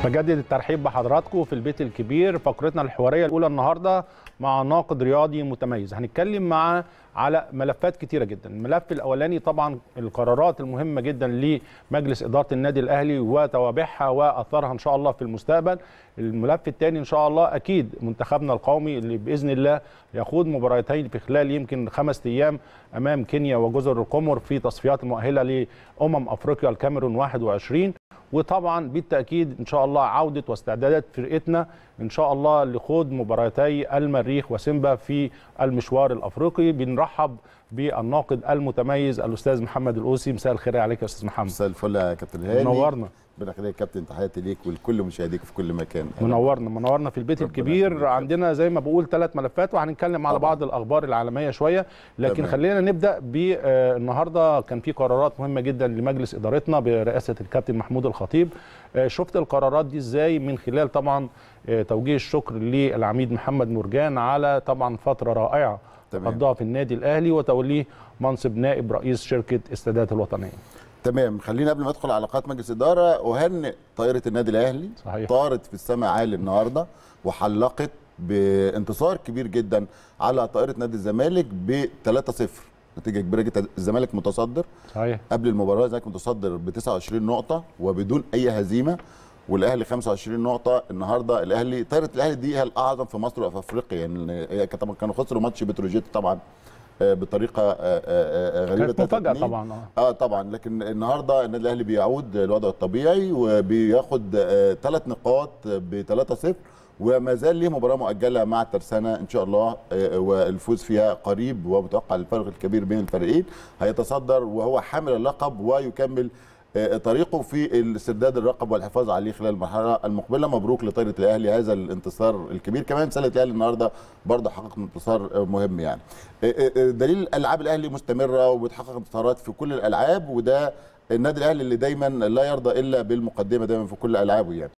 بجدد الترحيب بحضراتكم في البيت الكبير فقرتنا الحواريه الاولى النهارده مع ناقد رياضي متميز هنتكلم مع على ملفات كتيره جدا الملف الاولاني طبعا القرارات المهمه جدا لمجلس اداره النادي الاهلي وتوابعها واثارها ان شاء الله في المستقبل الملف الثاني ان شاء الله اكيد منتخبنا القومي اللي باذن الله يخوض مباراتين في خلال يمكن خمس ايام امام كينيا وجزر القمر في تصفيات المؤهله لامم افريقيا الكاميرون 21 وطبعا بالتاكيد ان شاء الله عوده واستعدادات فرقتنا ان شاء الله لخوض مباراتي المريخ وسيمبا في المشوار الافريقي بنرحب بالناقد المتميز الاستاذ محمد الاوسي مساء الخير عليك يا استاذ محمد مساء الفل يا كابتن هاني منورنا ربنا يخليك يا كابتن تحياتي ليك ولكل مشاهديك في كل مكان منورنا منورنا في البيت ربنا الكبير يخليك. عندنا زي ما بقول ثلاث ملفات وهنتكلم على طبعا. بعض الاخبار العالميه شويه لكن تمام. خلينا نبدا بالنهارده كان في قرارات مهمه جدا لمجلس ادارتنا برئاسه الكابتن محمود الخطيب آه، شفت القرارات دي ازاي من خلال طبعا آه، توجيه الشكر للعميد محمد مرجان على طبعا فتره رائعه تمام. قضاها في النادي الاهلي وتوليه منصب نائب رئيس شركه استادات الوطنيه تمام خلينا قبل ما ادخل على علاقات مجلس اداره اهنئ طائره النادي الاهلي صحيح. طارت في السماء عالي النهارده وحلقت بانتصار كبير جدا على طائره نادي الزمالك ب 3-0 نتيجه كبيره جدا الزمالك متصدر صحيح قبل المباراه الزمالك متصدر ب 29 نقطه وبدون اي هزيمه والاهلي 25 نقطه النهارده الاهلي طائره الاهلي دي هي الاعظم في مصر وفي افريقيا يعني هي كانت- طبعا كانوا خسروا ماتش بتروجيت طبعا آه، بطريقه آه، آه، آه، غريبه كانت مفاجاه 3-2. طبعا اه اه طبعا لكن النهارده النادي الاهلي بيعود للوضع الطبيعي وبياخد ثلاث نقاط ب 3-0 وما زال ليه مباراه مؤجله مع الترسانه ان شاء الله آه، والفوز فيها قريب ومتوقع الفرق الكبير بين الفريقين هيتصدر وهو حامل اللقب ويكمل آه، طريقه في استرداد اللقب والحفاظ عليه خلال المرحله المقبله مبروك لطائره الاهلي هذا الانتصار الكبير كمان سله الاهلي النهارده برضه حقق انتصار آه، مهم يعني آه، آه، آه، دليل العاب الاهلي مستمره وبتحقق انتصارات في كل الالعاب وده النادي الاهلي اللي دايما لا يرضى الا بالمقدمه دايما في كل العابه يعني